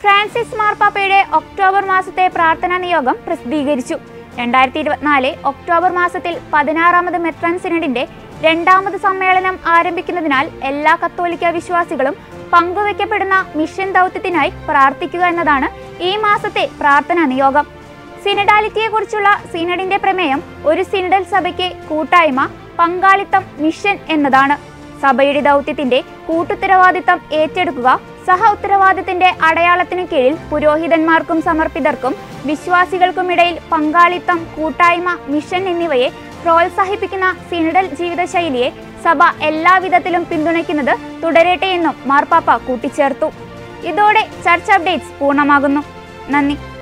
Francis മാർപ്പാപ്പയുടെ October മാസത്തെ പ്രാർത്ഥനാ നിയോഗം പ്രസിദ്ധീകരിച്ചു രണ്ടായിരത്തി ഇരുപത്തിനാല് ഒക്ടോബർ മാസത്തിൽ പതിനാറാമത് മെത്രാൻ സിനഡിന്റെ രണ്ടാമത് സമ്മേളനം ആരംഭിക്കുന്നതിനാൽ എല്ലാ കത്തോലിക്ക വിശ്വാസികളും പങ്കുവയ്ക്കപ്പെടുന്ന മിഷൻ ദൗത്യത്തിനായി പ്രാർത്ഥിക്കുക എന്നതാണ് ഈ മാസത്തെ പ്രാർത്ഥനാ നിയോഗം സിനഡാലിറ്റിയെക്കുറിച്ചുള്ള സിനഡിന്റെ പ്രമേയം ഒരു സിനഡൽ സഭയ്ക്ക് കൂട്ടായ്മ പങ്കാളിത്തം മിഷൻ എന്നതാണ് സഭയുടെ ദൗത്യത്തിന്റെ കൂട്ടുത്തരവാദിത്തം ഏറ്റെടുക്കുക സഹ ഉത്തരവാദിത്തത്തിന്റെ അടയാളത്തിനു കീഴിൽ പുരോഹിതന്മാർക്കും സമർപ്പിതർക്കും വിശ്വാസികൾക്കുമിടയിൽ പങ്കാളിത്തം കൂട്ടായ്മ മിഷൻ എന്നിവയെ പ്രോത്സാഹിപ്പിക്കുന്ന സിനഡൽ ജീവിതശൈലിയെ സഭ എല്ലാവിധത്തിലും പിന്തുണയ്ക്കുന്നത് തുടരട്ടെ എന്നും മാർപ്പാപ്പ കൂട്ടിച്ചേർത്തു ഇതോടെ ചർച്ച് അപ്ഡേറ്റ്സ് പൂർണ്ണമാകുന്നു നന്ദി